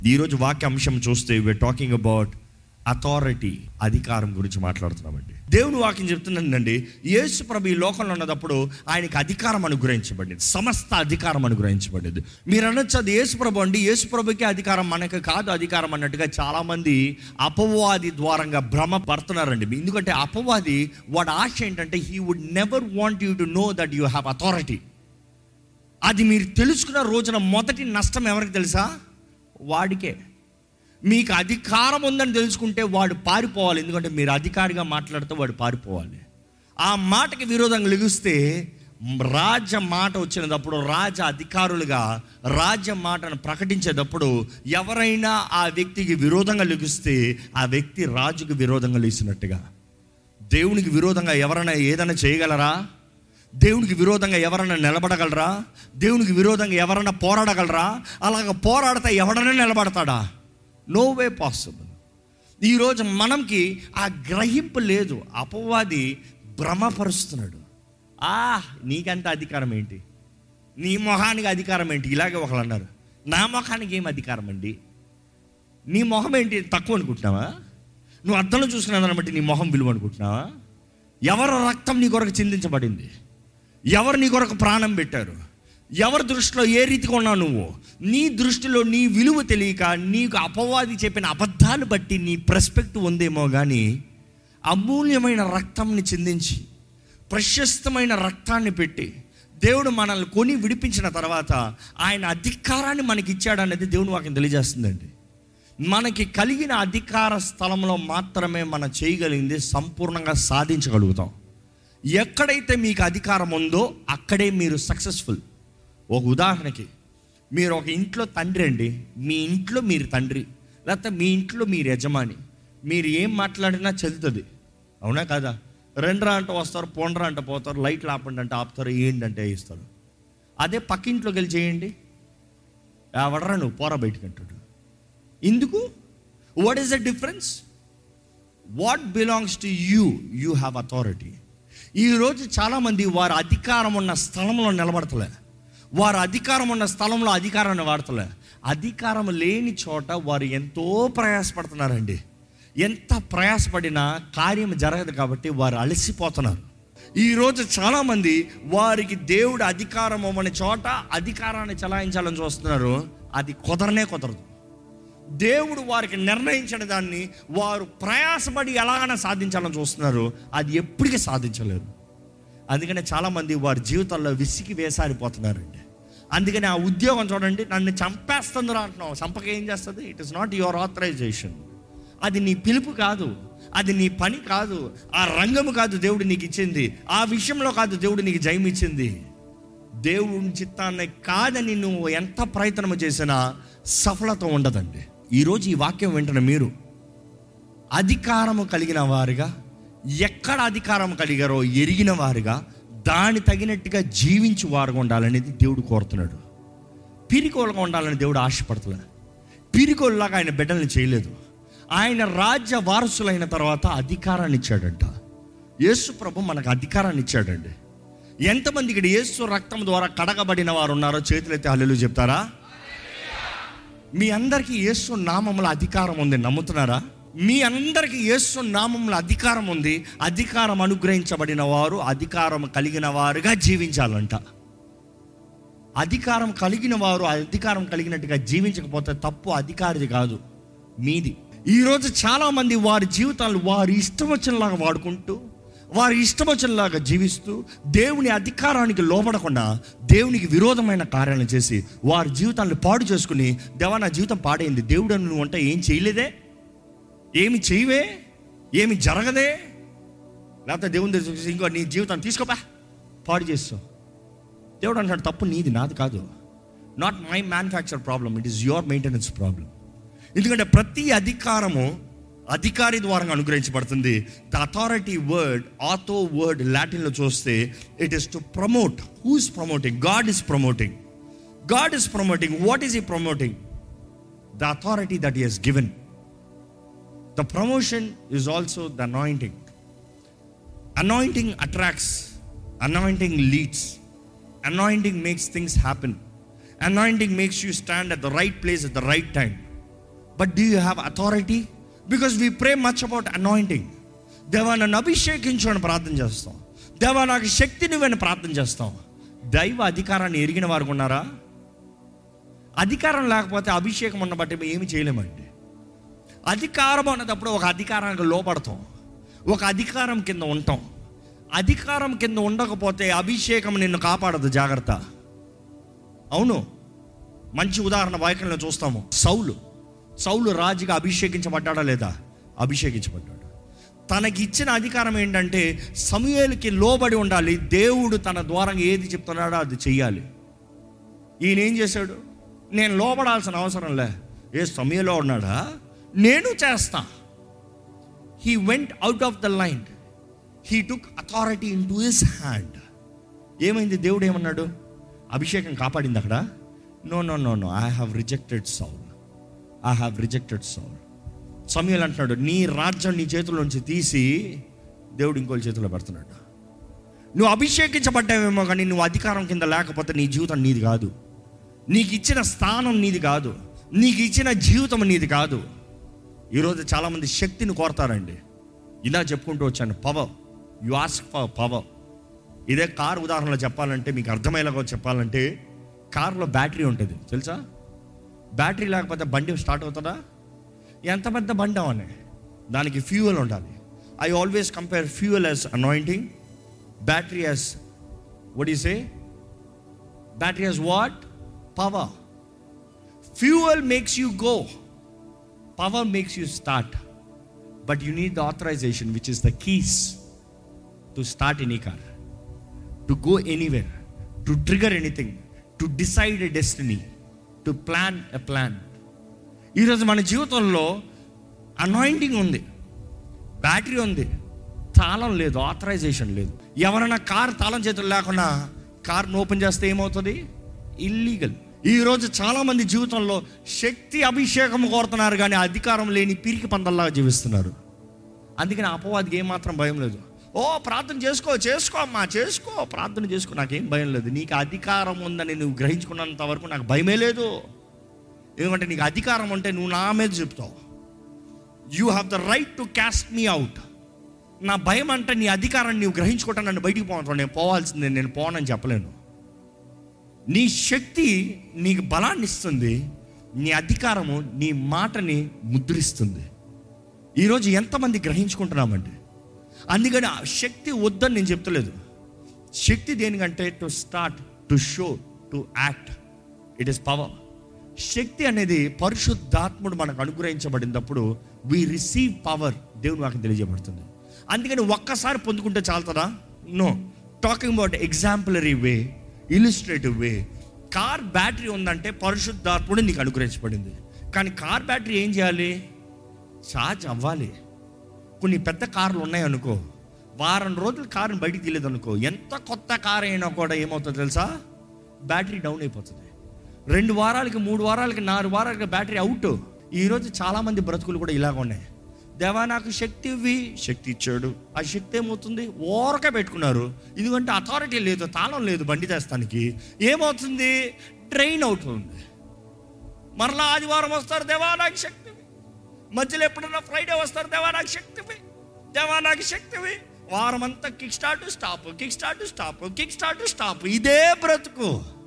ఈరోజు వాక్య అంశం చూస్తే వీఆర్ టాకింగ్ అబౌట్ అథారిటీ అధికారం గురించి మాట్లాడుతున్నామండి దేవుని వాక్యం చెప్తుందండి యేసు ప్రభు ఈ లోకంలో ఉన్నప్పుడు ఆయనకి అధికారం అనుగ్రహించబడింది సమస్త అధికారం అనుగ్రహించబడింది మీరు అనొచ్చు అది యేసు ప్రభు అండి యేసు ప్రభుకి అధికారం మనకు కాదు అధికారం అన్నట్టుగా చాలామంది అపవాది ద్వారంగా భ్రమ పడుతున్నారండి ఎందుకంటే అపవాది వాడి ఆశ ఏంటంటే he would never want you to know that you have authority అది మీరు తెలుసుకున్న రోజున మొదటి నష్టం ఎవరికి తెలుసా వాడికే మీకు అధికారం ఉందని తెలుసుకుంటే వాడు పారిపోవాలి ఎందుకంటే మీరు అధికారిగా మాట్లాడితే వాడు పారిపోవాలి ఆ మాటకి విరోధంగా లెగిస్తే రాజ మాట వచ్చినప్పుడు రాజ అధికారులుగా రాజ్య మాటను ప్రకటించేటప్పుడు ఎవరైనా ఆ వ్యక్తికి విరోధంగా లెగిస్తే ఆ వ్యక్తి రాజుకు విరోధంగా లేచినట్టుగా దేవునికి విరోధంగా ఎవరైనా ఏదైనా చేయగలరా దేవునికి విరోధంగా ఎవరైనా నిలబడగలరా దేవునికి విరోధంగా ఎవరైనా పోరాడగలరా అలాగ పోరాడితే ఎవడైనా నిలబడతాడా నో వే పాసిబుల్ ఈరోజు మనకి ఆ గ్రహింపు లేదు అపవాది భ్రమపరుస్తున్నాడు ఆ నీకంత అధికారం ఏంటి నీ మొహానికి అధికారం ఏంటి ఇలాగే ఒకళ్ళు అన్నారు నా మొహానికి ఏం అధికారం అండి నీ మొహం ఏంటి తక్కువ అనుకుంటున్నావా నువ్వు అర్థంలో చూసుకున్న దాన్ని బట్టి నీ మొహం విలువ అనుకుంటున్నావా ఎవరి రక్తం నీ కొరకు చిందించబడింది ఎవరు నీ కొరకు ప్రాణం పెట్టారు ఎవరి దృష్టిలో ఏ రీతిగా ఉన్నావు నువ్వు నీ దృష్టిలో నీ విలువ తెలియక నీకు అపవాది చెప్పిన అబద్ధాలు బట్టి నీ ప్రస్పెక్ట్ ఉందేమో కానీ అమూల్యమైన రక్తంని చిందించి ప్రశస్తమైన రక్తాన్ని పెట్టి దేవుడు మనల్ని కొని విడిపించిన తర్వాత ఆయన అధికారాన్ని మనకి ఇచ్చాడనేది దేవుని వాక్యం తెలియజేస్తుందండి మనకి కలిగిన అధికార స్థలంలో మాత్రమే మనం చేయగలిగింది సంపూర్ణంగా సాధించగలుగుతాం ఎక్కడైతే మీకు అధికారం ఉందో అక్కడే మీరు సక్సెస్ఫుల్ ఒక ఉదాహరణకి మీరు ఒక ఇంట్లో తండ్రి అండి మీ ఇంట్లో మీరు తండ్రి లేకపోతే మీ ఇంట్లో మీరు యజమాని మీరు ఏం మాట్లాడినా చెల్లుతుంది అవునా కదా రెండ్రా అంటే వస్తారు పోండ్రా అంటే పోతారు లైట్లు ఆపండి అంటే ఆపుతారు ఏంటంటే ఇస్తారు అదే పక్కింట్లోకి వెళ్ళి చేయండి ఎవడరా నువ్వు పోరా బయటికి అంటాడు ఎందుకు what is the difference what belongs to you you have authority ఈరోజు చాలామంది వారి అధికారం ఉన్న స్థలంలో నిలబడతలే వారు అధికారం ఉన్న స్థలంలో అధికారాన్ని వాడతలే అధికారం లేని చోట వారు ఎంతో ప్రయాసపడుతున్నారండి ఎంత ప్రయాసపడినా కార్యం జరగదు కాబట్టి వారు అలసిపోతున్నారు ఈరోజు చాలామంది వారికి దేవుడు అధికారం అనే చోట అధికారాన్ని చలాయించాలని చూస్తున్నారు అది కుదరనే కుదరదు దేవుడు వారికి నిర్ణయించిన దాన్ని వారు ప్రయాసపడి ఎలాగైనా సాధించాలని చూస్తున్నారు అది ఎప్పటికీ సాధించలేరు అందుకనే చాలామంది వారి జీవితాల్లో విసిగి వేసారిపోతున్నారండి అందుకని ఆ ఉద్యోగం చూడండి నన్ను చంపేస్తుందిరా అంటున్నావు చంపక ఏం చేస్తుంది it is not your authorization అది నీ పిలుపు కాదు అది నీ పని కాదు ఆ రంగము కాదు దేవుడు నీకు ఇచ్చింది ఆ విషయంలో కాదు దేవుడు నీకు జయం ఇచ్చింది దేవుని చిత్తాన్ని కాదని నువ్వు ఎంత ప్రయత్నం చేసినా సఫలత ఉండదండి ఈరోజు ఈ వాక్యం వెంటనే మీరు అధికారము కలిగిన వారుగా ఎక్కడ అధికారం కలిగారో ఎరిగిన వారుగా దాని తగినట్టుగా జీవించి వారుగా ఉండాలనేది దేవుడు కోరుతున్నాడు పిరికోలుగా ఉండాలని దేవుడు ఆశపడుతున్నాడు పిరికోల్లాగా ఆయన బిడ్డల్ని చేయలేదు ఆయన రాజ్య వారసులైన తర్వాత అధికారాన్ని ఇచ్చాడంట యేసు ప్రభు మనకు అధికారాన్ని ఇచ్చాడండి ఎంతమంది ఇక్కడ యేసు రక్తం ద్వారా కడగబడిన వారు ఉన్నారో చేతులైతే హల్లు చెప్తారా మీ అందరికీ యేసు నామంలో అధికారం ఉంది నమ్ముతున్నారా మీ అందరికీ యేసు నామంలో అధికారం ఉంది అధికారం అనుగ్రహించబడిన వారు అధికారం కలిగిన వారుగా జీవించాలంట అధికారం కలిగిన వారు అధికారం కలిగినట్టుగా జీవించకపోతే తప్పు అధికారిది కాదు మీది ఈరోజు చాలామంది వారి జీవితాలు వారి ఇష్టం వచ్చినలాగా వాడుకుంటూ వారి ఇష్టం వచ్చినలాగా జీవిస్తూ దేవుని అధికారానికి లోపడకుండా దేవునికి విరోధమైన కార్యాలను చేసి వారి జీవితాన్ని పాడు చేసుకుని దేవా నా జీవితం పాడైంది దేవుడు అని నువ్వు అంటే ఏం చేయలేదే ఏమి చేయవే ఏమి జరగదే లేకపోతే దేవుని దగ్గర చూసి ఇంకో నీ జీవితాన్ని తీసుకోపా పాడు చేస్తావు దేవుడు అంటాడు తప్పు నీది నాది కాదు not my manufacture problem it is your maintenance problem ఎందుకంటే ప్రతి అధికారము అధికారి ద్వారా అనుగ్రహించబడుతుంది the authority word autho word లాటిన్లో చూస్తే it is to promote who is promoting God is promoting God is promoting what is ఈ promoting the authority that is given the promotion is also the anointing anointing attracts anointing leads anointing makes things happen anointing makes you stand at the right place at the right time but do you have authority because we pray much about anointing దేవా నన్ను అభిషేకించు అని ప్రార్థన చేస్తాం దేవా నాకు శక్తి నువ్వని ప్రార్థన చేస్తాం దైవ అధికారాన్ని ఎరిగిన వారు ఉన్నారా అధికారం లేకపోతే అభిషేకం ఉన్న బట్టి మేము ఏమి చేయలేమండి అధికారం అన్నప్పుడు ఒక అధికారానికి లోపడతాం ఒక అధికారం కింద ఉంటాం అధికారం కింద ఉండకపోతే అభిషేకం నిన్ను కాపాడదు జాగ్రత్త అవును మంచి ఉదాహరణ వాక్యంలో చూస్తాము సౌలు సౌలు రాజుగా అభిషేకించబడ్డాడా లేదా అభిషేకించబడ్డాడు తనకి ఇచ్చిన అధికారం ఏంటంటే సమయాలకి లోబడి ఉండాలి దేవుడు తన ద్వారా ఏది చెప్తున్నాడో అది చెయ్యాలి ఈయన ఏం చేశాడు నేను లోపడాల్సిన అవసరం లే ఏ సమయంలో ఉన్నాడా నేను చేస్తా he went out of the line he took authority into his hand ఏమైంది దేవుడు ఏమన్నాడు అభిషేకం కాపాడింది అక్కడ no no no no I have rejected Saul I have rejected Saul సమయాలు అంటున్నాడు నీ రాజ్యం నీ చేతుల్లోంచి తీసి దేవుడు ఇంకోళ్ళ చేతిలో పెడుతున్నాడు నువ్వు అభిషేకించబడ్డావేమో కానీ నువ్వు అధికారం కింద లేకపోతే నీ జీవితం నీది కాదు నీకు ఇచ్చిన స్థానం నీది కాదు నీకు ఇచ్చిన జీవితం నీది కాదు ఈరోజు చాలామంది శక్తిని కోరతారండి ఇలా చెప్పుకుంటూ వచ్చాను power you ask for power ఇదే కార్ ఉదాహరణలో చెప్పాలంటే మీకు అర్థమయ్యేలాగా చెప్పాలంటే కార్లో బ్యాటరీ ఉంటుంది తెలుసా బ్యాటరీ లేకపోతే బండి స్టార్ట్ అవుతుందా ఎంత పెద్ద బండి అవని దానికి ఫ్యూయల్ ఉండాలి I always compare fuel as anointing battery as would say battery as what power fuel makes you go power makes you start but you need the authorization which is the keys to start any car to go anywhere to trigger anything to decide a destiny to plan a plan ఈరోజు మన జీవితంలో anointing ఉంది battery ఉంది తాళం లేదు authorisation లేదు ఎవరైనా car తాళం చేతులు లేకుండా కార్ను ఓపెన్ చేస్తే ఏమవుతుంది ఇల్లీగల్ ఈరోజు చాలామంది జీవితంలో శక్తి అభిషేకం కోరుతున్నారు కానీ అధికారం లేని పిరికి పందల్లాగా జీవిస్తున్నారు అందుకని అపవాదికి ఏమాత్రం భయం లేదు ఓ ప్రార్థన చేసుకో చేసుకో అమ్మా చేసుకో ప్రార్థన చేసుకో నాకేం భయం లేదు నీకు అధికారం ఉందని నువ్వు గ్రహించుకున్నంత వరకు నాకు భయమే లేదు ఎందుకంటే నీకు అధికారం ఉంటే నువ్వు నా మీద చెప్తావు you have the right to cast me out నా భయం అంటే నీ అధికారాన్ని నువ్వు గ్రహించుకుంటా నన్ను బయటికి పోతావు నేను పోవాల్సిందే నేను పోనని చెప్పలేను నీ శక్తి నీకు బలాన్ని ఇస్తుంది నీ అధికారము నీ మాటని ముద్రిస్తుంది ఈరోజు ఎంతమంది గ్రహించుకుంటున్నామండి అందుకని ఆ శక్తి వద్దని నేను చెప్తలేదు శక్తి దేనికంటే to start to show to act it is power శక్తి అనేది పరిశుద్ధాత్ముడు మనకు అనుగ్రహించబడినప్పుడు వి రిసీవ్ పవర్ దేవుని వాకి తెలియజేయబడుతుంది అందుకని ఒక్కసారి పొందుకుంటే చాలుతుందా no talking about exemplary way illustrative way car battery ఉందంటే పరిశుద్ధాత్ముడు నీకు అనుగ్రహించబడింది కానీ కార్ బ్యాటరీ ఏం చేయాలి ఛార్జ్ అవ్వాలి కొన్ని పెద్ద కార్లు ఉన్నాయనుకో వారం రోజులు కారుని బయటికి తీయలేదు అనుకో ఎంత కొత్త కార్ అయినా కూడా ఏమవుతుందో తెలుసా బ్యాటరీ డౌన్ అయిపోతుంది రెండు వారాలకి మూడు వారాలకి నాలుగు వారాలకి బ్యాటరీ అవుట్ ఈరోజు చాలామంది బ్రతుకులు కూడా ఇలాగ ఉన్నాయి దేవా నాకు శక్తి ఇవ్వి శక్తి ఇచ్చాడు ఆ శక్తి ఏమవుతుంది ఓరక పెట్టుకున్నారు ఎందుకంటే అథారిటీ లేదు తాళం లేదు బండి తెస్తానికి ఏమవుతుంది డ్రైన్ అవుతుంది మరలా ఆదివారం వస్తారు దేవా నాకు శక్తివి మధ్యలో ఎప్పుడన్నా ఫ్రైడే వస్తారు దేవా నాకు శక్తివి దేవా నాకు శక్తివి వారం అంతా kick start stop kick start stop kick start stop ఇదే బ్రతుకు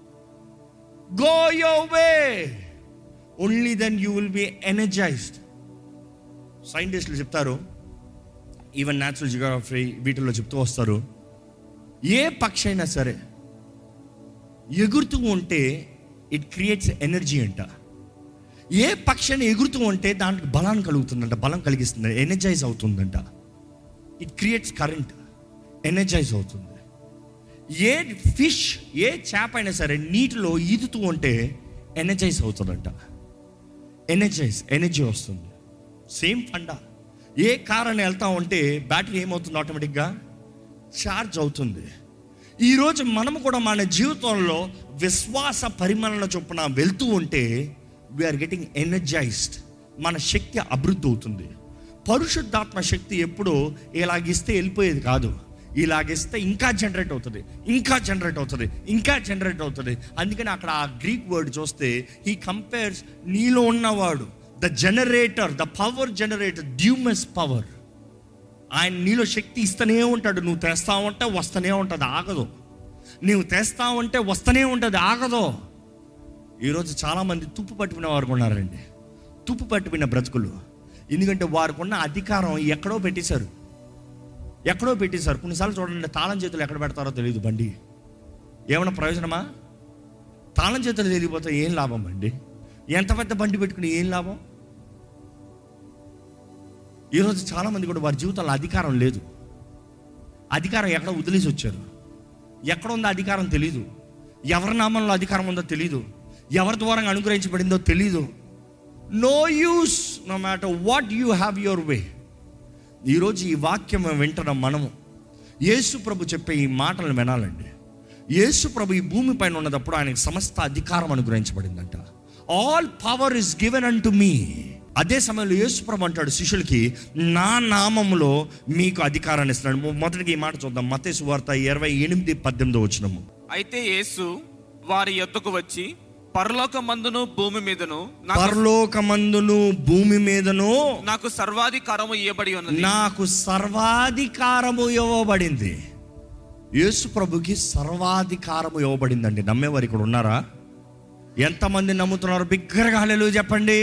go your way only then you will be energized సైంటిస్టులు చెప్తారు ఈవెన్ న్యాచురల్ జియోగ్రఫీ వీటిల్లో చెప్తూ వస్తారు ఏ పక్షి అయినా సరే ఎగురుతూ ఉంటే ఇట్ క్రియేట్స్ ఎనర్జీ అంట ఏ పక్షి అయినా ఎగురుతూ ఉంటే దానికి బలాన్ని కలుగుతుందంట బలం కలిగిస్తుంది ఎనర్జైజ్ అవుతుందంట ఇట్ క్రియేట్స్ కరెంట్ ఎనర్జైజ్ అవుతుంది ఏ ఫిష్ ఏ చేప అయినా సరే నీటిలో ఈదుతూ ఉంటే ఎనర్జైజ్ అవుతుందంట ఎనర్జైజ్ ఎనర్జీ వస్తుంది సేమ్ ఫండా ఏ కార్ అని వెళ్తా ఉంటే బ్యాటరీ ఏమవుతుంది ఆటోమేటిక్గా ఛార్జ్ అవుతుంది ఈరోజు మనము కూడా మన జీవితంలో విశ్వాస పరిమాణాల చొప్పున వెళ్తూ ఉంటే వీఆర్ గెటింగ్ ఎనర్జైజ్డ్ మన శక్తి అభివృద్ధి అవుతుంది పరిశుద్ధాత్మ శక్తి ఎప్పుడూ ఇలాగిస్తే వెళ్ళిపోయేది కాదు ఇలాగిస్తే ఇంకా జనరేట్ అవుతుంది ఇంకా జనరేట్ అవుతుంది ఇంకా జనరేట్ అవుతుంది అందుకని అక్కడ ఆ గ్రీక్ వర్డ్ చూస్తే హీ కంపేర్స్ నీలో ఉన్నవాడు the generator the power generator డ్యూమస్ పవర్ ఆయన నీలో శక్తి ఇస్తూనే ఉంటాడు నువ్వు తెస్తా ఉంటే వస్తూనే ఉంటుంది ఆగదు నువ్వు తెస్తా ఉంటే వస్తూనే ఉంటుంది ఆగదు ఈరోజు చాలామంది తుప్పు పట్టుకునే వారు ఉన్నారండి తుప్పు పట్టుకున్న బ్రతుకులు ఎందుకంటే వారికి ఉన్న అధికారం ఎక్కడో పెట్టేశారు ఎక్కడో పెట్టేశారు కొన్నిసార్లు చూడండి తాళం చేతులు ఎక్కడ పెడతారో తెలియదు బండి ఏమైనా ప్రయోజనమా తాళం చేతులు తెలియపోతే ఏం లాభం అండి ఎంత పెద్ద బండి పెట్టుకుని ఏం లాభం ఈరోజు చాలామంది కూడా వారి జీవితంలో అధికారం లేదు అధికారం ఎక్కడ వదిలేసి వచ్చారు ఎక్కడ ఉందో అధికారం తెలీదు ఎవరి నామంలో అధికారం ఉందో తెలీదు ఎవరి ద్వారా అనుగ్రహించబడిందో తెలీదు no use no matter what you have your way ఈరోజు ఈ వాక్యం వింటున్న మనము యేసు ప్రభు చెప్పే ఈ మాటలను వినాలండి యేసు ప్రభు ఈ భూమి పైన ఉన్నదప్పుడు ఆయనకి సమస్త అధికారం అనుగ్రహించబడిందంట all power is given unto me అదే సమయంలో యేసు ప్రభు అంటాడు శిష్యులకి నా నామములో మీకు అధికారాన్ని ఇస్తున్నాడు మొ- మొదటికి ఈ మాట చూద్దాం మతేసు వార్త ఇరవై ఎనిమిది పద్దెనిమిది వచ్చినము అయితే యేసు వారి యొద్దకు వచ్చి పరలోక మందును భూమి మీదను నాకు పరలోకమందును భూమి మీదను నాకు సర్వాధికారము ఇవ్వబడి ఉన్నది నాకు సర్వాధికారము ఇవ్వబడింది యేసు ప్రభుకి సర్వాధికారము ఇవ్వబడిందండి నమ్మేవారు ఇక్కడ ఉన్నారా ఎంతమంది నమ్ముతున్నారు బిగ్గరగా హల్లెలూయా చెప్పండి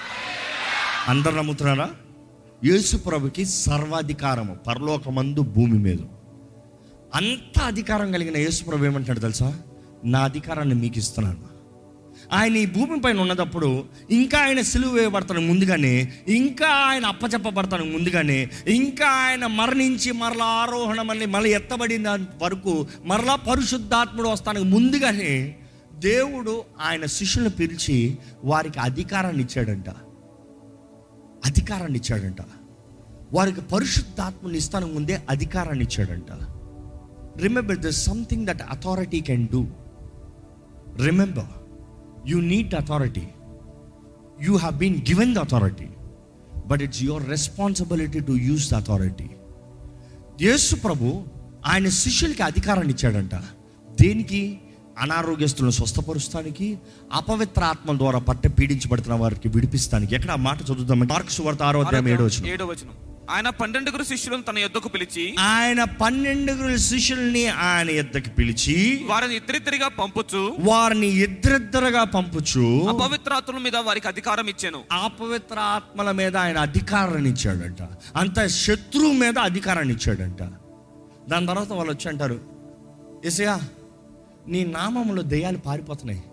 అందరు నమ్ముతున్నారా యేసు ప్రభుకి సర్వాధికారము పరలోకమందు భూమి మీద అంత అధికారం కలిగిన యేసు ప్రభు ఏమంటాడు తెలుసా నా అధికారాన్ని మీకు ఇస్తున్నాను ఆయన ఈ భూమి పైన ఉన్నదప్పుడు ఇంకా ఆయన సిలువ వేయబడతాను ముందుగానే ఇంకా ఆయన అప్పచెప్పబడతాను ముందుగానే ఇంకా ఆయన మరణించి మరలా ఆరోహణ మళ్ళీ మళ్ళీ ఎత్తబడిన దాని వరకు మరలా పరిశుద్ధాత్ముడు వస్తానికి ముందుగానే దేవుడు ఆయన శిష్యులను పిలిచి వారికి అధికారాన్ని ఇచ్చాడంట అధికారాన్ని ఇచ్చాడంట వారికి పరిశుద్ధాత్మని ఇస్తాను ముందే అధికారాన్ని ఇచ్చాడంట remember the something that authority can do remember you need authority you have been given the authority but it's your responsibility to use the authority యేసు ప్రభు ఆయన శిష్యులకి అధికారాన్ని ఇచ్చాడంట దేనికి అనారోగ్యస్తులను స్వస్థపరుస్తానికి అపవిత్ర ఆత్మల ద్వారా పట్ట పీడించబడుతున్న వారికి విడిపిస్తానికి ఎక్కడ ఆ మాట చదువుతాం మార్క్స్ వార్త ఆరో అధ్యాయం ఏడో వచ్చిన ఏడో వచనం ఆయన పన్నెండుగురు శిష్యులను తన యొద్దకు పిలిచి ఆయన పన్నెండుగురు శిష్యుల్ని ఆయన ఎద్దకి పిలిచి వారిని ఇద్దరిద్దరిగా పంపుచు వారిని ఇద్దరిద్దరుగా పంపుచు అపవిత్రాత్రుల మీద వారికి అధికారం ఇచ్చాను అపవిత్ర ఆత్మల మీద ఆయన అధికారాన్ని ఇచ్చాడంట అంత శత్రువు మీద అధికారాన్ని ఇచ్చాడంట దాని తర్వాత వాళ్ళు వచ్చి అంటారు ఎసయా నీ నామంలో దెయ్యాలు పారిపోతున్నాయి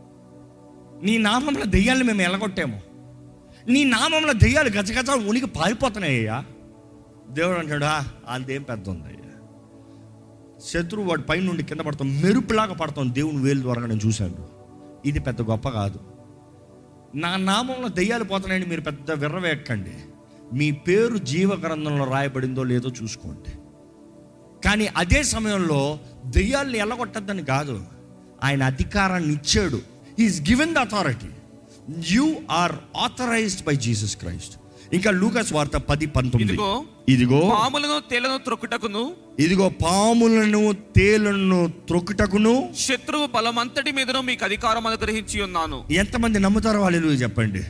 నీ నామంలో దెయ్యాలు మేము ఎలగొట్టాము నీ నామంలో దెయ్యాలు గజగజ ఉనికి పారిపోతున్నాయ్యా దేవుడు అంటాడు అంతేం పెద్ద ఉందయ్యా శత్రువు వాడి పై నుండి కింద పడతాం మెరుపులాగా పడతాం దేవుని వేలు ద్వారా నేను చూశాను ఇది పెద్ద గొప్ప కాదు నా నామంలో దెయ్యాలు పోతున్నాయని మీరు పెద్ద విర్రవేక్కండి మీ పేరు జీవ గ్రంథంలో రాయబడిందో లేదో చూసుకోండి కానీ అదే సమయంలో దెయ్యాల్ని ఎల్లగొట్టద్దని కాదు ఆయన అధికారాన్ని ఇచ్చాడు is given the authority you are authorized by Jesus Christ ఇంకా లూకస్ వార్త పది పంతొమ్మిది ఇదిగో ఇదిగో పాములను తేలను త్రొక్కుటకును ఇదిగో పాములను తేలును త్రొక్కుటకును శత్రువు బలమంతటి మీదను మీకు అధికారం అనుగ్రహించి ఉన్నాను ఎంతమంది నమ్ముతారో వాళ్ళు చెప్పండి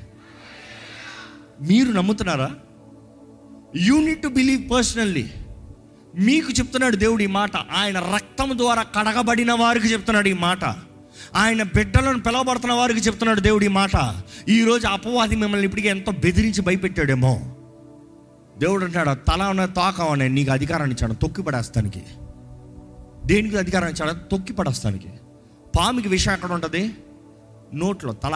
మీరు నమ్ముతున్నారా you need to believe personally మీకు చెప్తున్నాడు దేవుడు ఈ మాట ఆయన రక్తం ద్వారా కడగబడిన వారికి చెప్తున్నాడు ఈ మాట ఆయన బిడ్డలను పిలవబడుతున్న వారికి చెప్తున్నాడు దేవుడు ఈ మాట ఈరోజు అపవాది మిమ్మల్ని ఇప్పటికే ఎంతో బెదిరించి భయపెట్టాడేమో దేవుడు అంటాడు తల ఉన్న తోక ఉన్న నీకు అధికారాన్ని ఇచ్చాడు తొక్కి పడేస్తానికి దేనికి అధికారం ఇచ్చాడు తొక్కి పడేస్తానికి పాముకి విషయం ఎక్కడ ఉంటుంది నోట్లో తల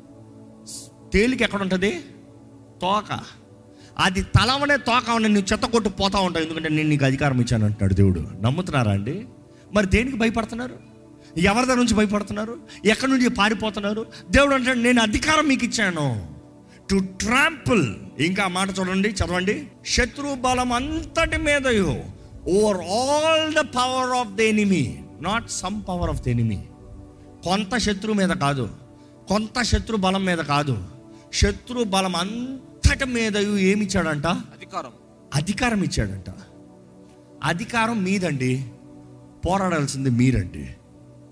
తేలిక ఎక్కడ ఉంటుంది తోక అది తలవనే తోక ఉన్న నువ్వు చెత్త కొట్టు పోతా ఉంటావు ఎందుకంటే నేను నీకు అధికారం ఇచ్చాను అంటాడు దేవుడు నమ్ముతున్నారా అండి మరి దేనికి భయపడుతున్నారు ఎవరి దగ్గర నుంచి భయపడుతున్నారు ఎక్కడి నుంచి పారిపోతున్నారు దేవుడు అంటాడు నేను అధికారం మీకు ఇచ్చాను టు ట్రాంపుల్ ఇంకా ఆ మాట చూడండి చదవండి శత్రు బలం అంతటి మీద over all the power of the enemy not some power of the enemy కొంత శత్రు మీద కాదు కొంత శత్రు బలం మీద కాదు శత్రు బలం అంతటి మీద ఏమి ఇచ్చాడంట అధికారం అధికారం ఇచ్చాడంట అధికారం మీదండి పోరాడాల్సింది మీరండి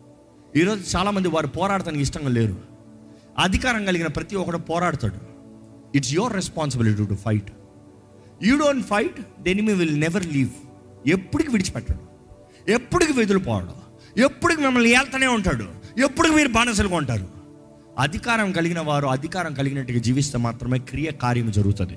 ఈరోజు చాలామంది వారు పోరాడటానికి ఇష్టంగా లేరు అధికారం కలిగిన ప్రతి ఒక్కడు పోరాడతాడు it's your responsibility to fight you don't fight then me will never leave ఎప్పటికి విడిచిపెట్టడు ఎప్పటికి వెదులుపోవడం ఎప్పటికి మిమ్మల్ని ఏళ్తూనే ఉంటాడు ఎప్పటికి మీరు బానిసలుగా ఉంటారు అధికారం కలిగిన వారు అధికారం కలిగినట్టుగా జీవిస్తే మాత్రమే క్రియ కార్యం జరుగుతుంది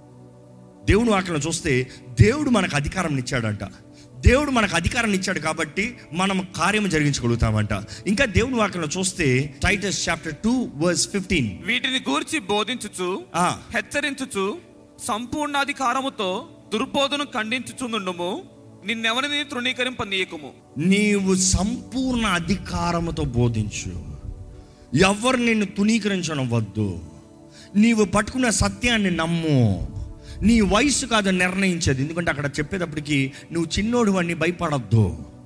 దేవుడు వాక్యం చూస్తే దేవుడు మనకు అధికారం ఇచ్చాడంట దేవుడు మనకు అధికారం ఇచ్చాడు కాబట్టి మనం కార్యం జరిగించగలుగుతామంట ఇంకా దేవుని వాక్యంలో చూస్తే Titus chapter two verse fifteen వీటిని గూర్చి బోధించుచు హెచ్చరించుచు సంపూర్ణాధికారముతో దుర్బోధను ఖండించుచుండుము నిన్నెవరిని తృణీకరింపనీయకము నీవు సంపూర్ణ అధికారముతో బోధించు ఎవరు నిన్ను తునీకరించడం వద్దు నీవు పట్టుకున్న సత్యాన్ని నమ్ము నీ వయసు కాదు నిర్ణయించేది ఎందుకంటే అక్కడ చెప్పేటప్పటికి నువ్వు చిన్నోడు అని భయపడద్దు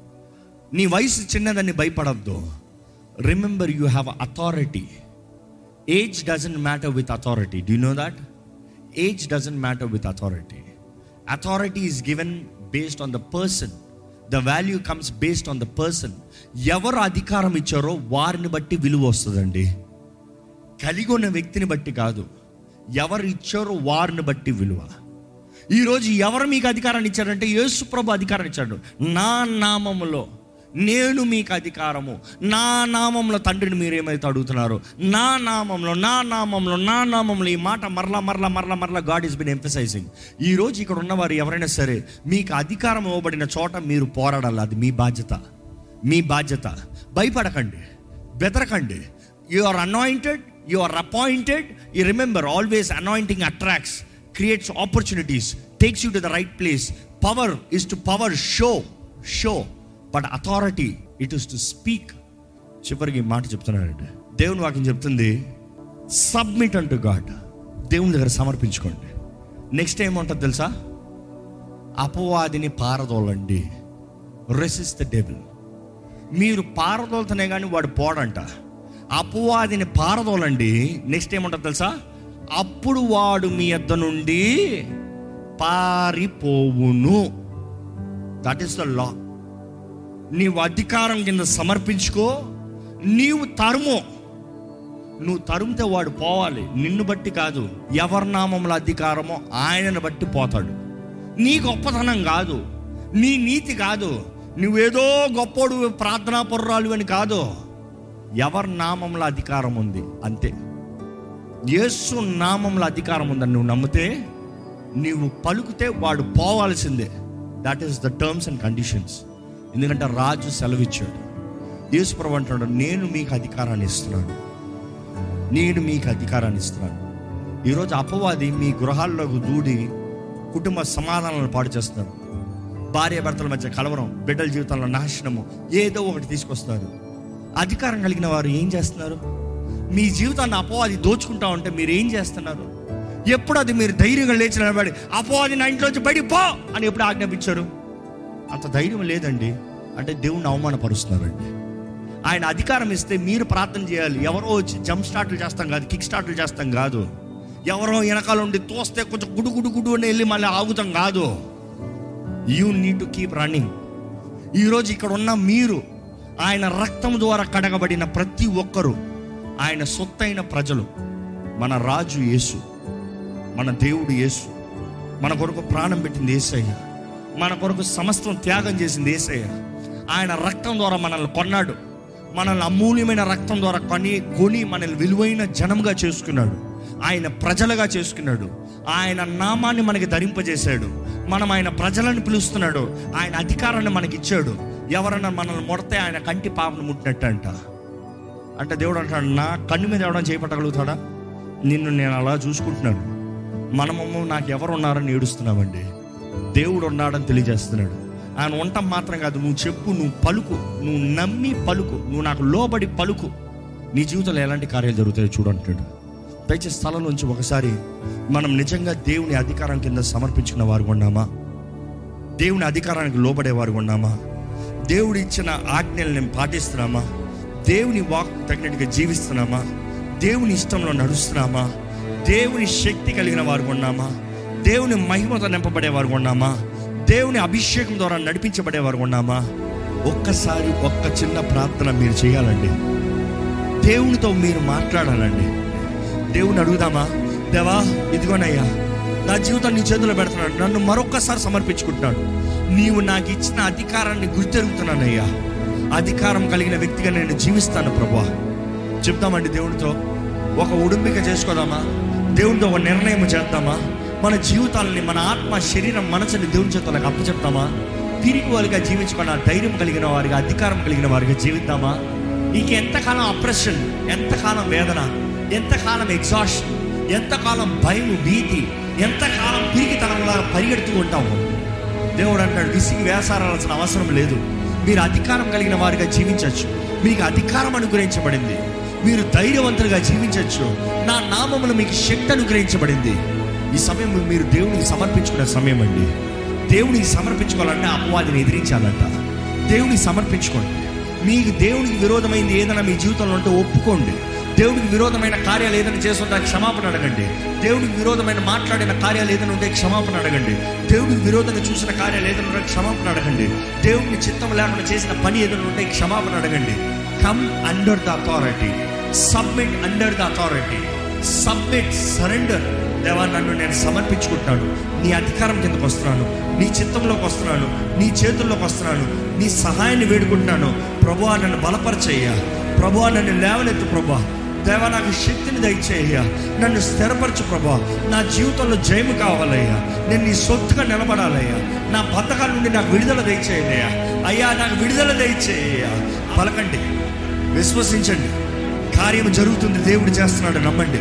నీ వయసు చిన్నదని భయపడద్దు remember you have authority age doesn't matter with authority do know that age doesn't matter with authority authority is given based on the person the value comes based on the person ఎవరు అధికారం ఇచ్చారో వారిని బట్టి విలువ వస్తుందండి కలిగి ఉన్న వ్యక్తిని బట్టి కాదు ఎవరు ఇచ్చారో వారిని బట్టి విలువ ఈరోజు ఎవరు మీకు అధికారాన్ని ఇచ్చారంటే యేసు ప్రభు అధికారం ఇచ్చాడు నా నామములో నేను మీకు అధికారము నా నామంలో తండ్రిని మీరు ఏమైతే అడుగుతున్నారో నా నామంలో నా నామంలో నా నామంలో ఈ మాట మరలా మరలా మరలా మరలా గాడ్ ఈస్ బిన్ ఎంఫసైజింగ్ ఈరోజు ఇక్కడ ఉన్నవారు ఎవరైనా సరే మీకు అధికారం ఇవ్వబడిన చోట మీరు పోరాడాలి అది మీ బాధ్యత మీ బాధ్యత భయపడకండి బెదరకండి you are anointed you are appointed you remember always anointing attracts creates opportunities takes you to the right place power is to power show show but authority it is to speak చివరికి ఈ మాట చెప్తున్నాడండి దేవుని వాక్యం చెప్తుంది submit అంటు God దేవుని దగ్గర సమర్పించుకోండి next ఏముంటుంది తెలుసా అపవాదిని పారదోలండి రెసిస్ ద డెబిల్ మీరు పారదోలుతనే కానీ వాడు పోడంట అపవాదిని పారదోలండి నెక్స్ట్ ఏముంటుంది తెలుసా అప్పుడు వాడు మీ యొద్ద నుండి పారిపోవును దట్ ఈస్ ద లా నీవు అధికారం కింద సమర్పించుకో నీవు తరుము నువ్వు తరుముతే వాడు పోవాలి నిన్ను బట్టి కాదు ఎవరి నామంలో అధికారమో ఆయనను బట్టి పోతాడు నీ గొప్పతనం కాదు నీ నీతి కాదు నువ్వేదో గొప్పోడు ప్రార్థనా పొర్రాలు అని కాదు ఎవరి నామంలో అధికారం ఉంది అంతే యేసు నామంలో అధికారం ఉందని నువ్వు నమ్మితే నీవు పలుకుతే వాడు పోవాల్సిందే that is the terms and conditions ఎందుకంటే రాజు సెలవిచ్చాడు యేసు ప్రభు అంటున్నాడు నేను మీకు అధికారాన్ని ఇస్తున్నాను నేను మీకు అధికారాన్ని ఇస్తున్నాను ఈరోజు అపవాది మీ గృహాల్లోకి దూడి కుటుంబ సమాధానాలను పాడు చేస్తున్నారు భార్య భర్తల మధ్య కలవరం బిడ్డల జీవితంలో నాశనము ఏదో ఒకటి తీసుకొస్తారు అధికారం కలిగిన వారు ఏం చేస్తున్నారు మీ జీవితాన్ని అపవాది దోచుకుంటా ఉంటే మీరు ఏం చేస్తున్నారు ఎప్పుడు అది మీరు ధైర్యంగా లేచి నిలబడి అపవాది నా ఇంట్లోంచి బయటికి పో అని ఎప్పుడు ఆజ్ఞాపించారు అంత ధైర్యం లేదండి అంటే దేవుణ్ణి అవమానపరుస్తున్నారండి ఆయన అధికారం ఇస్తే మీరు ప్రార్థన చేయాలి ఎవరో వచ్చి జంప్ స్టార్ట్లు చేస్తాం కాదు కిక్ స్టార్ట్లు చేస్తాం కాదు ఎవరో వెనకాల ఉండి తోస్తే కొంచెం గుడు గుడు గుడు అని వెళ్ళి మళ్ళీ ఆగుతాం కాదు you need to keep running ఈరోజు ఇక్కడ ఉన్న మీరు ఆయన రక్తం ద్వారా కడగబడిన ప్రతి ఒక్కరూ ఆయన సొత్తైన ప్రజలు మన రాజు యేసు మన దేవుడు యేసు మన కొరకు ప్రాణం పెట్టింది ఏసయ్య మన కొరకు సమస్తం త్యాగం చేసింది ఏసయ్య ఆయన రక్తం ద్వారా మనల్ని కొన్నాడు మనల్ని అమూల్యమైన రక్తం ద్వారా కొని కొని మనల్ని విలువైన జనంగా చేసుకున్నాడు ఆయన ప్రజలుగా చేసుకున్నాడు ఆయన నామాన్ని మనకి ధరింపజేశాడు మనం ఆయన ప్రజలను పిలుస్తున్నాడు ఆయన అధికారాన్ని మనకి ఇచ్చాడు ఎవరన్నా మనల్ని ముడితే ఆయన కంటి పాపను ముట్టినట్టు అంట అంటే దేవుడు అంటాడు నా కన్ను మీద ఎవడన్నా చేపట్టగలుగుతాడా నిన్ను నేను అలా చూసుకుంటున్నాను మనము నాకు ఎవరు ఉన్నారని ఏడుస్తున్నామండి దేవుడు ఉన్నాడని తెలియజేస్తున్నాడు ఆయన ఉండటం మాత్రం కాదు నువ్వు చెప్పు నువ్వు పలుకు నువ్వు నమ్మి పలుకు నువ్వు నాకు లోబడి పలుకు నీ జీవితంలో ఎలాంటి కార్యాలు జరుగుతాయో చూడంటాడు దయచేసి స్థలం నుంచి ఒకసారి మనం నిజంగా దేవుని అధికారం కింద సమర్పించుకున్న వారు ఉన్నామా దేవుని అధికారానికి లోబడేవారు ఉన్నామా దేవుడు ఇచ్చిన ఆజ్ఞలు నేను పాటిస్తున్నామా దేవుని వాక్ తగినట్టుగా జీవిస్తున్నామా దేవుని ఇష్టంలో నడుస్తున్నామా దేవుని శక్తి కలిగిన వారు ఉన్నామా దేవుని మహిమతో నింపబడేవారు ఉన్నామా దేవుని అభిషేకం ద్వారా నడిపించబడేవారు ఉన్నామా ఒక్కసారి ఒక్క చిన్న ప్రార్థన మీరు చేయాలండి దేవునితో మీరు మాట్లాడాలండి దేవుని అడుగుదామా దేవా ఇదిగోనయ్యా నా జీవితం నీ చేతిలో పెడుతున్నాను నన్ను మరొక్కసారి సమర్పించుకుంటున్నాను నీవు నాకు ఇచ్చిన అధికారాన్ని గుర్తెరుగుతున్నానయ్యా అధికారం కలిగిన వ్యక్తిగా నేను జీవిస్తాను ప్రభా చెప్తామండి దేవునితో ఒక ఉడుంబిక చేసుకోదామా దేవునితో ఒక నిర్ణయం చేద్దామా మన జీవితాలని మన ఆత్మ శరీరం మనసుని దేవుని చేతులకు అప్పచెప్తామా తిరిగి వారిగా జీవించుకున్న ధైర్యం కలిగిన వారిగా అధికారం కలిగిన వారిగా జీవిద్దామా నీకు ఎంతకాలం అప్రెషన్ ఎంతకాలం వేదన ఎంతకాలం ఎగ్జాషన్ ఎంతకాలం భయం భీతి ఎంతకాలం పిరిగితనంలా పరిగెడుతూ ఉంటాము దేవుడు అంటాడు విసిగి వేసారాల్సిన అవసరం లేదు మీరు అధికారం కలిగిన వారిగా జీవించవచ్చు మీకు అధికారం అనుగ్రహించబడింది మీరు ధైర్యవంతులుగా జీవించవచ్చు నా నామములు మీకు శక్తి అనుగ్రహించబడింది ఈ సమయం మీరు దేవునికి సమర్పించుకునే సమయం అండి దేవునికి సమర్పించుకోవాలంటే అపవాదిని ఎదిరించాలంట దేవునికి సమర్పించుకోండి మీకు దేవునికి విరోధమైంది ఏదైనా మీ జీవితంలో ఉంటే ఒప్పుకోండి దేవునికి విరోధమైన కార్యాలు ఏదైనా చేస్తుంటే క్షమాపణ అడగండి దేవునికి విరోధమైన మాట్లాడిన కార్యాలు ఏదైనా ఉంటే క్షమాపణ అడగండి దేవునికి విరోధంగా చూసిన కార్యాలు ఏదైనా ఉంటే క్షమాపణ అడగండి దేవునికి చిత్తం లేకుండా చేసిన పని ఏదైనా ఉంటే క్షమాపణ అడగండి come under the authority submit under the authority submit surrender దేవా నన్ను నేను సమర్పించుకుంటున్నాను నీ అధికారం కిందకు వస్తున్నాను నీ చిత్తంలోకి వస్తున్నాను నీ చేతుల్లోకి వస్తున్నాను నీ సహాయాన్ని వేడుకుంటున్నాను ప్రభువా నన్ను బలపరచయ్యా ప్రభువా నన్ను లేవనెత్తు ప్రభా దేవా నాకు శక్తిని దయచేయ్యా నన్ను స్థిరపరచు ప్రభా నా జీవితంలో జయము కావాలయ్యా నేను నీ సొత్తుగా నిలబడాలయ్యా నా బతకాల నుండి నాకు విడుదల దయచేయ్యా అయ్యా నాకు విడుదల దయచేయ్యా పలకండి విశ్వసించండి కార్యం జరుగుతుంది దేవుడు చేస్తున్నాడు నమ్మండి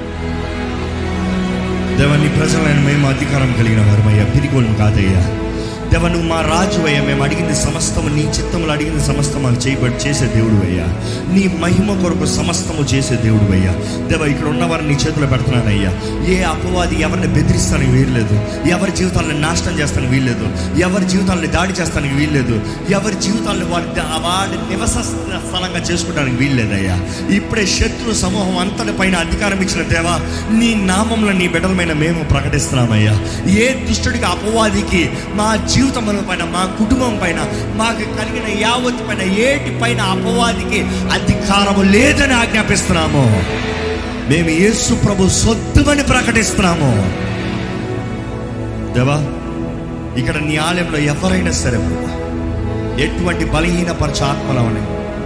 దేవ నీ ప్రజలైన మేము అధికారం కలిగిన వారమయ్యా పిరిగోళ్ళు కాదయ్యా దేవ నువ్వు మా రాజు అయ్యా మేము అడిగింది సమస్తము నీ చిత్తములు అడిగింది సమస్తం మాకు చేయబడి చేసే దేవుడు అయ్యా నీ మహిమ కొరకు సమస్తము చేసే దేవుడు అయ్యా దేవ ఇక్కడ ఉన్నవారిని నీ చేతిలో పెడుతున్నానయ్యా ఏ అపవాది ఎవరిని బెదిరిస్తానికి వీల్లేదు ఎవరి జీవితాలను నాశనం చేస్తానికి వీల్లేదు ఎవరి జీవితాలను దాడి చేస్తానికి వీల్లేదు ఎవరి జీవితాలను వారి వాడి నివస స్థలంగా చేసుకోవడానికి వీల్లేదయ్యా ఇప్పుడే శత్రు సమూహం అంతటి పైన అధికారం ఇచ్చిన దేవా నీ నామంలో నీ బిడ్డలమైన మేము ప్రకటిస్తున్నామయ్యా ఏ దుష్టుడికి అపవాదికి మా జీవితముల పైన మా కుటుంబం పైన మాకు కలిగిన యావత్ పైన ఏటి పైన అపవాదికి అధికారము లేదని ఆజ్ఞాపిస్తున్నాము మేము యేసు ప్రభు సొత్తుమని ప్రకటిస్తున్నాము దేవా ఇక్కడ నీ ఆలయంలో ఎవరైనా సరే ప్రభు ఎటువంటి బలహీనపరచ ఆత్మలు అవని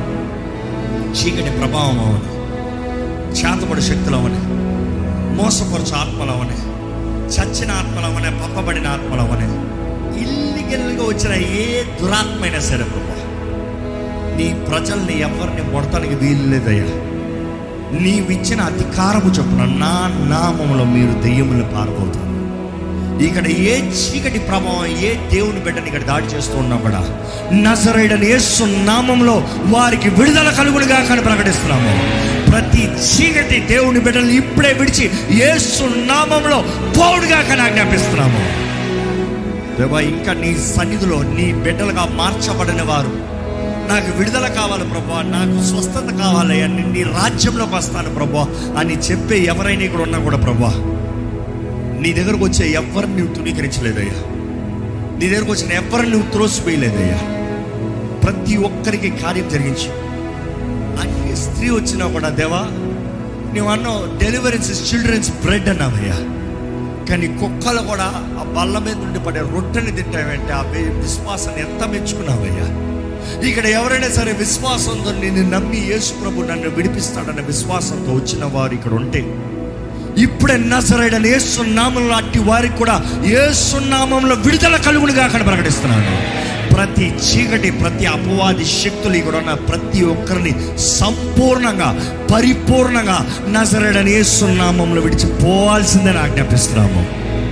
చీకటి ప్రభావం అవని చేతబడి శక్తులు అవని మోసపరచు ఆత్మలు అవని చచ్చిన ఆత్మలు అవని పంపబడిన ఆత్మలు అవని ఇల్లిగల్గా వచ్చిన ఏ దురాత్మైనా సరే ప్రభు నీ ప్రజల్ని ఎవరిని మొడతానికి వీలు లేదయ్యా నీవిచ్చిన అధికారము చొప్పున నా నామములో మీరు దెయ్యములను పారబోతారు ఇక్కడ ఏ చీకటి ప్రభావం ఏ దేవుని బిడ్డని ఇక్కడ దాడి చేస్తూ ఉన్నా కూడా నజరైడని యేసు నామంలో వారికి విడుదల కలుగులుగా కానీ ప్రకటిస్తున్నాము ప్రతి చీకటి దేవుని బిడ్డలు ఇప్పుడే విడిచి యేసు నామంలో పౌడుగా కానీ ఆజ్ఞాపిస్తున్నాము దేవా ఇంకా నీ సన్నిధిలో నీ బిడ్డలుగా మార్చబడిన వారు నాకు విడుదల కావాలి ప్రభా నాకు స్వస్థత కావాలి అని నీ రాజ్యంలోకి వస్తాను ప్రభా అని చెప్పే ఎవరైనా ఇక్కడ ఉన్నా కూడా ప్రభా నీ దగ్గరకు వచ్చే ఎవరిని నువ్వు తుణీకరించలేదయ్యా నీ దగ్గరకు వచ్చిన ఎవరిని నువ్వు త్రోసిపోయలేదయ్యా ప్రతి ఒక్కరికి కార్యం జరిగించు అన్ని స్త్రీ వచ్చినా కూడా దేవా నువ్వు అన్నావు డెలివరెన్స్ చిల్డ్రన్స్ బ్రెడ్ అన్నావయ్యా కానీ కుక్కలు కూడా ఆ బల్ల మీద నుండి పడే రొట్టెని తింటావంటే ఆ వే- విశ్వాసాన్ని ఎంత మెచ్చుకున్నావయ్యా ఇక్కడ ఎవరైనా సరే విశ్వాసంతో నిన్ను నమ్మి యేసు ప్రభు నన్ను విడిపిస్తాడన్న విశ్వాసంతో వచ్చిన వారు ఇక్కడ ఉంటే ఇప్పుడే నజరైడని ఏసునామంలో అట్టి వారికి కూడా ఏసునామంలో విడుదల కలుగునుగా అక్కడ ప్రకటిస్తున్నాను ప్రతి చీకటి ప్రతి అపవాది శక్తులు ఇక్కడ ఉన్న ప్రతి ఒక్కరిని సంపూర్ణంగా పరిపూర్ణంగా నజరైడని ఏసునామంలో విడిచిపోవాల్సిందని ఆజ్ఞాపిస్తున్నాము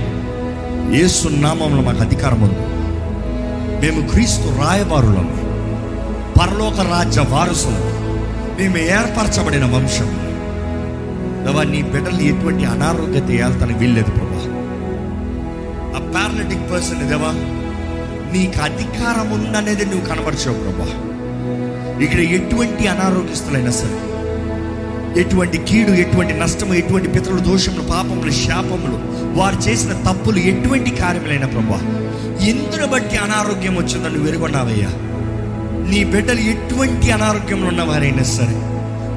ఏసునామంలో మాకు అధికారం ఉంది మేము క్రీస్తు రాయబారులము పరలోక రాజ్య వారసులము మేము ఏర్పరచబడిన వంశం దేవా నీ బిడ్డలు ఎటువంటి అనారోగ్యత ఏళ్తానికి వీల్లేదు ప్రభా ఆ పారాలిటిక్ పర్సన్ దేవా నీకు అధికారం ఉందనేది నువ్వు కనబరిచావు ప్రభా ఇక్కడ ఎటువంటి అనారోగ్యస్తులైనా సరే ఎటువంటి కీడు ఎటువంటి నష్టము ఎటువంటి పితరుల దోషములు పాపములు శాపములు వారు చేసిన తప్పులు ఎటువంటి కార్యములైన ప్రభా ఎందును బట్టి అనారోగ్యం వచ్చిందని నువ్వు వెరుగొన్నావయ్యా నీ బిడ్డలు ఎటువంటి అనారోగ్యంలో ఉన్నవారైనా సరే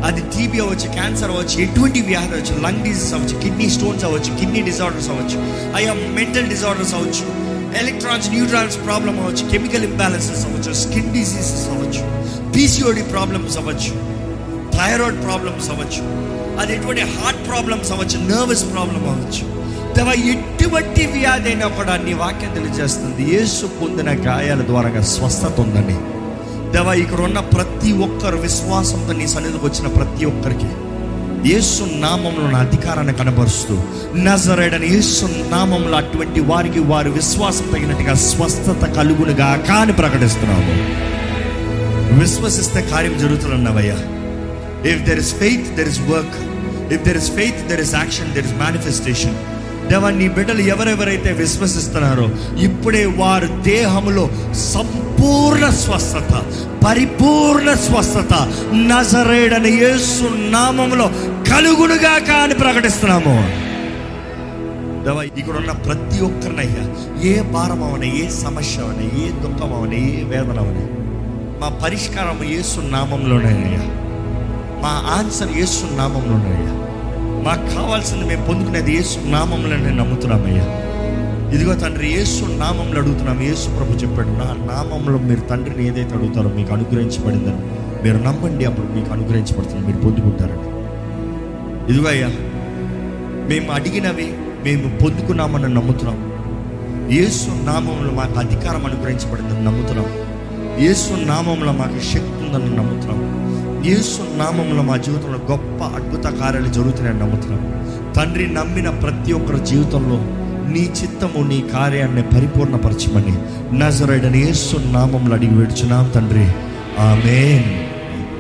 అది టీబీ అవ్వచ్చు క్యాన్సర్ అవ్వచ్చు ఎటువంటి వ్యాధి అవ్వచ్చు లంగ్ డిసీజ్ అవ్వచ్చు కిడ్నీ స్టోన్స్ అవ్వచ్చు కిడ్నీ డిజార్డర్స్ అవ్వచ్చు అయ్యా మెంటల్ డిజార్డర్స్ అవ్వచ్చు ఎలక్ట్రాన్స్ న్యూట్రాన్స్ ప్రాబ్లమ్ అవ్వచ్చు కెమికల్ ఇంబ్యాలెన్సెస్ అవ్వచ్చు స్కిన్ డిసీజెస్ అవ్వచ్చు పీసీఓడి ప్రాబ్లమ్స్ అవ్వచ్చు థైరాయిడ్ ప్రాబ్లమ్స్ అవ్వచ్చు అది ఎటువంటి హార్ట్ ప్రాబ్లమ్స్ అవ్వచ్చు నర్వస్ ప్రాబ్లమ్ అవ్వచ్చు దేవా ఎటువంటి వ్యాధి అయినా కూడా నీ వాక్యం తెలియజేస్తుంది యేసు పొందిన గాయాల ద్వారా స్వస్థత ఉందని దేవా ఇక్కడ ఉన్న ప్రతి ఒక్కరు విశ్వాసంతో నీ సన్నిధికి వచ్చిన ప్రతి ఒక్కరికి యేసు నామంలో నా అధికారాన్ని కనబరుస్తూ నజరేడని యేసు నామంలో అటువంటి వారికి వారి విశ్వాసం తగినట్టుగా స్వస్థత కలుగునుగా కాని ప్రకటిస్తున్నాము విశ్వసిస్తే కార్యం జరుగుతున్నవయ్యా if there is faith there is work if there is faith there is action there is manifestation దేవా నీ బిడ్డలు ఎవరెవరైతే విశ్వసిస్తున్నారో ఇప్పుడే వారి దేహంలో సంపూర్ణ స్వస్థత పరిపూర్ణ స్వస్థత నజరేడని యేసు నామంలో కలుగునుగా కాని ప్రకటిస్తున్నాము దేవా ఇక్కడ ఉన్న ప్రతి ఒక్కరినయ్యా ఏ భారం అవని ఏ సమస్య అవని ఏ దుఃఖం అవని ఏ వేదన అవని మా పరిష్కారం యేసు నామంలోనేనయ్యా మా ఆన్సర్ యేసు నామంలోనయ్యా మాకు కావాల్సింది మేము పొందుకునేది యేసు నామంలోనే నమ్ముతున్నామయ్యా ఇదిగో తండ్రి యేసు నామంలో అడుగుతున్నాం యేసు ప్రభు చెప్పాడు నా నామంలో మీరు తండ్రిని ఏదైతే అడుగుతారో మీకు అనుగ్రహించబడిందని మీరు నమ్మండి అప్పుడు మీకు అనుగ్రహించబడుతుంది మీరు పొందుకుంటారని ఇదిగో అయ్యా మేము అడిగినవి మేము పొందుకున్నామని నమ్ముతున్నాం యేసు నామంలో మాకు అధికారం అనుగ్రహించబడిందని నమ్ముతున్నాం యేసు నామంలో మాకు శక్తి ఉందని నమ్ముతున్నాం యేసు నామంలో మా జీవితంలో గొప్ప అద్భుత కార్యాలు జరుగుతున్నాయని నమ్ముతున్నాం తండ్రి నమ్మిన ప్రతి ఒక్కరి జీవితంలో నీ చిత్తము నీ కార్యాన్ని పరిపూర్ణపరచమని నజరైడని యేసు నామంలో అడిగి వేడుచున్నాం తండ్రి ఆమెన్